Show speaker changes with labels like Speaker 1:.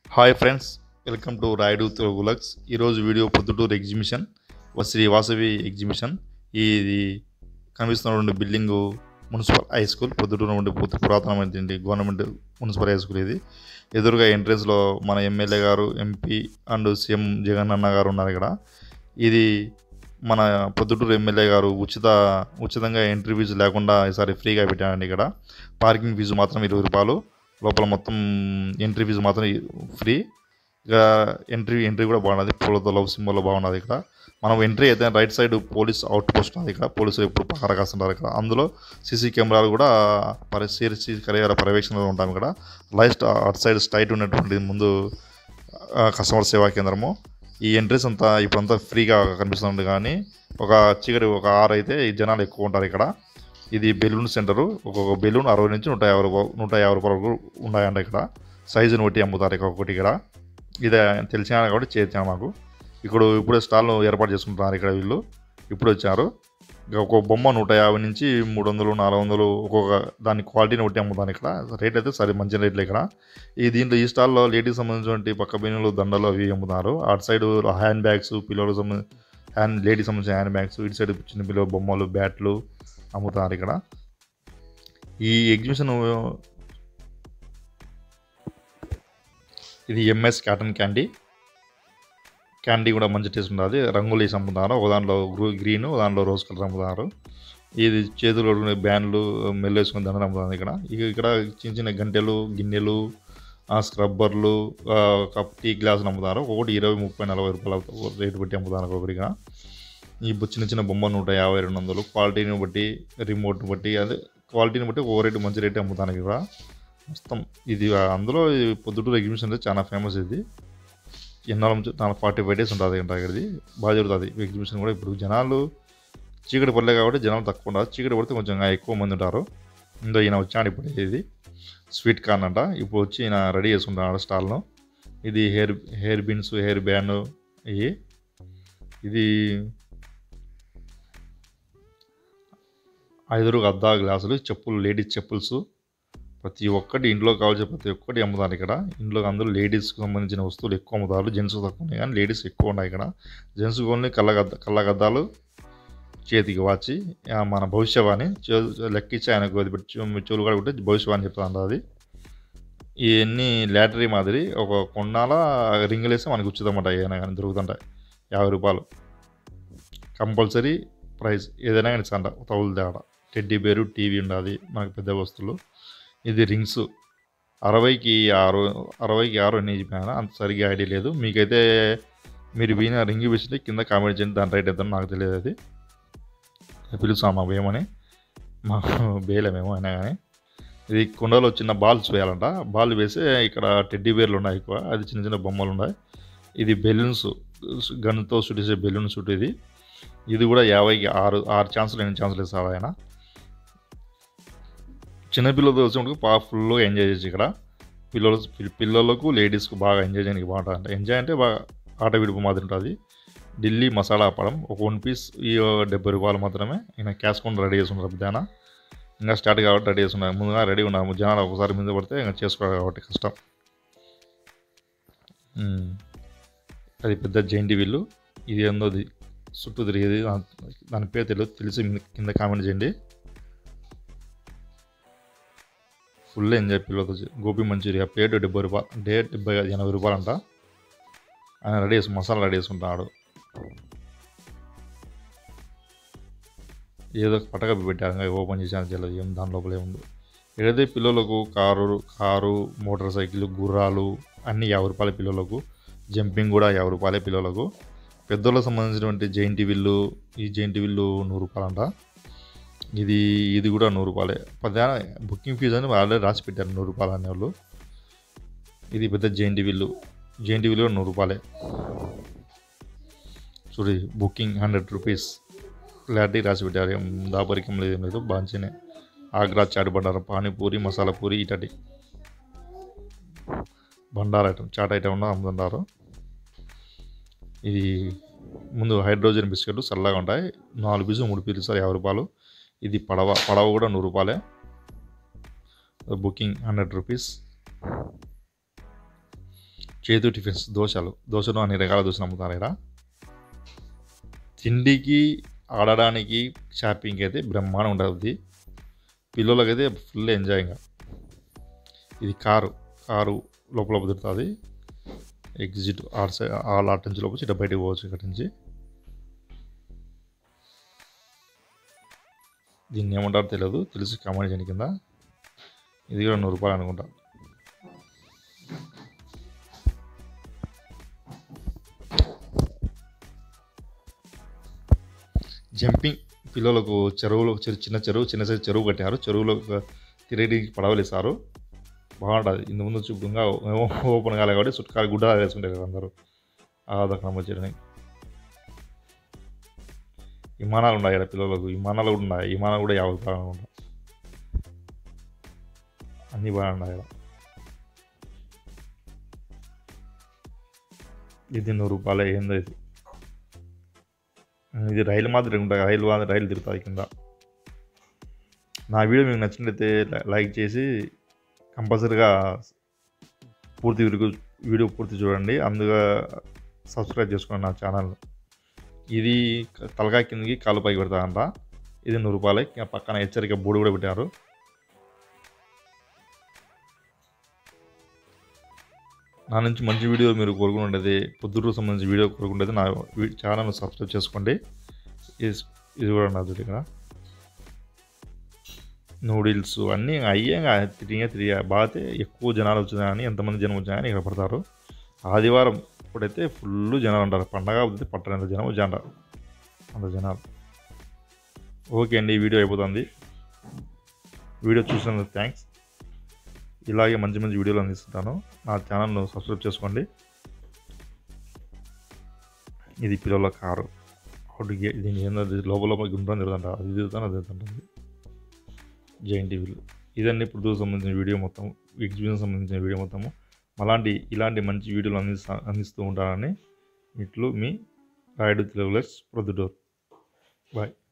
Speaker 1: Hi friends welcome to Rayudu Telugu లక్స్ ఈరోజు video Proddatur exhibition Shri Vasavi exhibition ఇది కనిపిస్తున్నటువంటి building municipal high school Proddatur నుండి పూర్తి పురాతనమైనటువంటి గవర్నమెంట్ మున్సిపల్ హై స్కూల్ ఇది ఎదురుగా ఎంట్రన్స్లో మన ఎమ్మెల్యే గారు ఎంపీ అండ్ సీఎం జగన్ అన్న గారు ఉన్నారు ఇక్కడ ఇది మన పొద్దుటూరు ఎమ్మెల్యే గారు ఉచిత ఉచితంగా ఎంట్రీ ఫీజు లేకుండా ఈసారి ఫ్రీగా పెట్టారండి ఇక్కడ పార్కింగ్ ఫీజు మాత్రం ఇరవై రూపాయలు లోపల మొత్తం ఎంట్రీ ఫీజు మాత్రం ఫ్రీ ఇక ఎంట్రీ ఎంట్రీ కూడా బాగున్నది పూలతో లవ్ సింబల్లో బాగున్నది ఇక్కడ మనం ఎంట్రీ అయితే right side police outpost ఉన్నది ఇక్కడ పోలీసులు ఎప్పుడు పహారా కాస్తుంటారు ఇక్కడ అందులో సీసీ కెమెరాలు కూడా పరి సీసీ కెమెరా పర్యవేక్షణలో ఉంటాం ఇక్కడ లైస్ట్ అటు సైడ్ స్ట్రైట్ ఉన్నటువంటి ముందు ఆ, కస్టమర్ సేవా కేంద్రము ఈ ఎంట్రీస్ అంతా ఇప్పుడంతా ఫ్రీగా కనిపిస్తుంది కానీ ఒక చీకటి ఒక ఆరు అయితే ఈ జనాలు ఎక్కువ ఉంటారు ఇక్కడ ఇది బెలూన్ సెంటరు ఒక్కొక్క బెలూన్ అరవై నుంచి నూట యాభై రూపాయలు నూట యాభై రూపాయల వరకు ఉన్నాయంట ఇక్కడ సైజుని బట్టి అమ్ముతారు ఇక్కడ ఒకటి ఇక్కడ ఇదే తెలిసిన కాబట్టి చేర్చాను మాకు ఇప్పుడు ఇప్పుడే స్టాల్ను ఏర్పాటు చేసుకుంటున్నారు ఇక్కడ వీళ్ళు ఇప్పుడు వచ్చారు ఇక ఒక్కొక్క బొమ్మ నూట యాభై నుంచి మూడు వందలు నాలుగు వందలు ఒక్కొక్క దాని క్వాలిటీని బట్టి అమ్ముతాను ఇక్కడ రేట్ అయితే సరే మంచి రేట్లు ఇక్కడ ఈ దీంట్లో ఈ స్టాల్లో లేడీస్ సంబంధించినటువంటి పక్క బిన్నులు దండలు అవి అమ్ముతున్నారు అటు సైడ్ హ్యాండ్ బ్యాగ్స్ పిల్లలకు సంబంధించి హ్యాండ్ లేడీస్ సంబంధించిన హ్యాండ్ బ్యాగ్స్ ఇటు సైడ్ చిన్న పిల్లల బొమ్మలు బ్యాట్లు అమ్ముతున్నారు ఇక్కడ ఈ ఎగ్జిబిషన్ ఇది ఎంఎస్ కాటన్ క్యాండీ క్యాండీ కూడా మంచి టేస్ట్ ఉంటుంది రంగులు వేసి అమ్ముతున్నారు ఒక దాంట్లో గ్రీన్ ఒక దాంట్లో రోజ్ కలర్ అమ్ముతున్నారు ఇది చేతులు కట్టుకునే బ్యాండ్లు మెల్లు వేసుకునే దండలు అమ్ముతున్నారు ఇక్కడ ఇక ఇక్కడ చిన్న చిన్న గంటెలు గిన్నెలు ఆ స్క్రబ్బర్లు ఆ, కప్ టీ గ్లాసులు అమ్ముతారు ఒకటి ఇరవై ముప్పై నలభై రూపాయల రేటు పెట్టి అమ్ముతారు ఒకటి ఇక్కడ ఈ బు- చిన్న చిన్న బొమ్మ నూట యాభై రెండు వందలు క్వాలిటీని బట్టి రిమోట్ని బట్టి అదే క్వాలిటీని బట్టి ఒక రేటు మంచి రేటు అమ్ముతాను ఇక్కడ మొత్తం ఇది ఆ, అందులో ఈ పొద్దుటూరు ఎగ్జిబిషన్ అంటే చాలా ఫేమస్ ఇది ఎన్నాళ్ళ నుంచి చాలా ఫార్టీ ఫైవ్ డేస్ ఉంటుంది అంట ఇక్కడిది బాగా జరుగుతుంది ఎగ్జిబిషన్ కూడా ఇప్పుడు జనాలు చీకటి పడలే కాబట్టి జనాలు తక్కువ ఉంటారు చీకటి పడితే కొంచెం ఎక్కువ మంది ఉంటారు ఇందో ఈయన వచ్చాడు ఇప్పుడు ఇది స్వీట్ కార్న్ అంట ఇప్పుడు వచ్చి ఈయన రెడీ చేసుకుంటున్నాడు స్టాల్ను ఇది hair hair pins hair band ఇవి ఇది ఐదురు అద్దా గ్లాసులు చెప్పులు లేడీస్ చెప్పుల్స్ ప్రతి ఒక్కటి ఇంట్లో కావాల్సిన ప్రతి ఒక్కటి అమ్ముతారు ఇక్కడ ఇంట్లో అందరూ లేడీస్కి సంబంధించిన వస్తువులు ఎక్కువ అమ్ముతారు జెంట్స్ తక్కువ ఉన్నాయి కానీ లేడీస్ ఎక్కువ ఉన్నాయి ఇక్కడ జెంట్స్ ఓన్లీ కళ్ళగద్ద కళ్ళగద్దాలు చేతికి వాచి ఆ, మన భవిష్యవాణి చే- లెక్కించి ఆయనకు అది పెట్టి చెవు- చెవులు కూడా పెట్టి భవిష్యవాణి చెప్తాను అది ఇవన్నీ లాటరీ మాదిరి ఒక కొన్నాల రింగులు వేస్తే మనకి ఉచితమాట ఏదైనా కానీ దొరుకుతుంటాయి యాభై రూపాయలు కంపల్సరీ ప్రైస్ ఏదైనా కానీ ఇస్తాంట తగులు తేడా టెడ్డీ బేరు టీవీ ఉండాలి మనకి పెద్ద వస్తువులు ఇది రింగ్స్ అరవైకి ఆరు అరవైకి ఆరు అని చెప్పాను అంత సరిగ్గా ఐడియా లేదు మీకైతే మీరు పోయిన రింగ్ వేసింటే కింద కామెంట్ చేయండి దాని రైట్ ఎంత నాకు తెలియదు అది పిలుస్తాం మా భయమని మా బేయలేమేమో అయినా కానీ ఇది కుండలో చిన్న బాల్స్ వేయాలంట బాల్ వేసి ఇక్కడ టెడ్డీ బేర్లు ఉన్నాయి ఎక్కువ అది చిన్న చిన్న బొమ్మలు ఉన్నాయి ఇది బెలూన్స్ గన్తో చుట్టేసే బెలూన్ చుట్టూ ఇది ఇది కూడా యాభైకి ఆరు ఆరు ఛాన్సులు ఎన్ని ఛాన్సులు ఇస్తారు ఆయన చిన్నపిల్లలతో వచ్చినప్పుడు బాగా ఫుల్గా ఎంజాయ్ చేయొచ్చు ఇక్కడ పిల్లలు పిల్- పిల్లలకు లేడీస్కు బాగా ఎంజాయ్ చేయడానికి బాగుంటుంది ఎంజాయ్ అంటే బాగా ఆట విడుపు మాదిరి ఉంటుంది ఢిల్లీ మసాలా అప్పడం ఒక వన్ పీస్ ఈ డెబ్బై రూపాయలు మాత్రమే ఈయన క్యాష్ కౌంటర్ రెడీ చేసుకున్నారు మధ్యాహ్నం ఇంకా స్టార్ట్ కాబట్టి రెడీ చేసుకున్నారు ముందుగా రెడీ ఉన్నారు జనాలు ఒకసారి మీద పడితే ఇంకా చేసుకోవాలి కాబట్టి కష్టం ఉమ్. అది పెద్ద జైంటి వీళ్ళు ఇది ఏందో అది చుట్టూ తిరిగేది దా- దాని పేరు తెలియదు తెలిసి మీ- కింద కామెంట్ చేయండి ఫుల్ ఎంజాయ్ పిల్లలతో చే- గోబీ మంచూరియా ప్లేట్ డెబ్బై రూపాయలు డే డెబ్బై కాదు, ఎనభై రూపాయలు అంట ఆయన రెడీ చేసి మసాలా రెడీ చేసుకుంటాడు ఏదో పటక పెట్టారు ఇంకా ఓపెన్ చేసాను తెలియదు ఏం దాని లోపల ఏముందో ఏదైతే పిల్లలకు కారు కారు మోటార్ సైకిల్ గుర్రాలు అన్ని యాభై రూపాయల పిల్లలకు జంపింగ్ కూడా యాభై రూపాయలే పిల్లలకు పెద్దోళ్ళకి సంబంధించినటువంటి జైంట్ విల్లు ఈ జైంట్ విల్లు నూరు రూపాయలంట ఇది ఇది కూడా నూరు రూపాయలే పదాన బుకింగ్ ఫీజు అని ఆల్రెడీ రాసి పెట్టారు నూరు రూపాయలు అనేవాళ్ళు ఇది పెద్ద జైంట్ విల్లు జైంట్ విల్లు కూడా నూరు రూపాయలే చూడు బుకింగ్ హండ్రెడ్ రూపీస్ క్లారిటీ రాసి పెట్టారు ఏం దాపరికం లేదు ఏం లేదు బాంచినే ఆగ్రా చాట్ బండారం పానీపూరి మసాలా పూరి ఇటటి బండార ఐటమ్ చాట్ ఐటమ్ ఉన్న అమ్ముతుంటారు ఇది ముందు హైడ్రోజన్ బిస్కెట్లు చల్లగా ఉంటాయి నాలుగు పీసులు మూడు పీసులు ఇస్తారు యాభై రూపాయలు ఇది పడవ పడవ కూడా నూరు రూపాయలే బుకింగ్ హండ్రెడ్ రూపీస్ చేతు టిఫిన్స్ దోశలు దోశలు అన్ని రకాల దోశలు అమ్ముతారు ఇక్కడ తిండికి ఆడడానికి షాపింగ్కి అయితే బ్రహ్మాండం ఉంటుంది పిల్లలకైతే ఫుల్ ఎంజాయింగ్ ఇది కారు కారు లోపల కుదురుతుంది ఎగ్జిట్ ఆర్ సైడ్ ఆల్ ఆట నుంచి లోపల ఇట్లా బయటకు పోవచ్చు ఇక్కడ నుంచి దీన్ని ఏమంటారో తెలియదు తెలిసి కామెంట్ చేయని కింద ఇది కూడా నూరు రూపాయలు అనుకుంటా జంపింగ్ పిల్లలకు చెరువులో చి- చిన్న చెరువు చిన్న సైజు చెరువు కట్టారు చెరువులో తిరగడానికి పడవలు ఇస్తారు బాగుంటుంది ఇంత ముందు చూపుగా ఓపెన్ కాలే కాబట్టి చుట్టుకాల గుడ్డ వేసుకుంటారు కదా అందరూ అదొక వచ్చేయడానికి విమానాలు ఉన్నాయి ఇక్కడ పిల్లలకు విమానాలు కూడా ఉన్నాయి విమానాలు కూడా యాభై రూపాయలు అనుకుంటా అన్నీ బాగా ఉన్నాయి ఇక్కడ ఇది నూరు రూపాయలు ఏందో ఇది ఇది రైలు మాదిరి ఉంటుంది రైలు మాదిరి రైలు తిరుగుతుంది కింద నా వీడియో మీకు నచ్చినట్లయితే లై- లైక్ చేసి కంపల్సరీగా పూర్తి వీడియో వీడియో పూర్తి చూడండి అందుగా సబ్స్క్రైబ్ చేసుకోండి నా ఛానల్ ఇది క- తలకాయ కిందకి కాలు పైకి పెడతారంట ఇది నూరు రూపాయలు ఇంకా పక్కన హెచ్చరిక బోర్డు కూడా పెట్టారు నా నుంచి మంచి వీడియో మీరు కోరుకున్నది పొద్దుటకు సంబంధించిన వీడియో కోరుకుంటే నా వీ- ఛానల్ సబ్స్క్రైబ్ చేసుకోండి ఇది ఇది కూడా నాది ఇక్కడ నూడిల్స్ అన్నీ అయ్యే తిరిగే తిరిగా బాగా ఎక్కువ జనాలు వచ్చినా కానీ ఎంతమంది జనం వచ్చినా కానీ ఇక్కడ పడతారు ఆదివారం ఇప్పుడైతే ఫుల్ జనాలు ఉంటారు పండగ అవుతుంది పట్టనంత జనం వచ్చి అంటారు అంత జనాలు ఓకే అండి ఈ వీడియో అయిపోతుంది వీడియో చూసినందుకు థ్యాంక్స్ ఇలాగే మంచి మంచి వీడియోలు అందిస్తుంటాను నా ఛానల్ను సబ్స్క్రైబ్ చేసుకోండి ఇది పిల్లల కారు ఒకటి గే- దీని ఏందో అది లోపల లోపల గుండ్రం తిరుగుతుంట అది తిరుగుతాను అది తిరుగుతుంటుంది జైన్ టీవీలో ఇదండి ఇప్పుడు సంబంధించిన వీడియో మొత్తం ఎగ్జిబిషన్ సంబంధించిన వీడియో మొత్తము అలాంటి ఇలాంటి మంచి వీడియోలు అందిస్తా అందిస్తూ ఉంటానని ఇట్లు మీ రాయుడు తెలుగులెస్ ప్రొద్దుటూరు బాయ్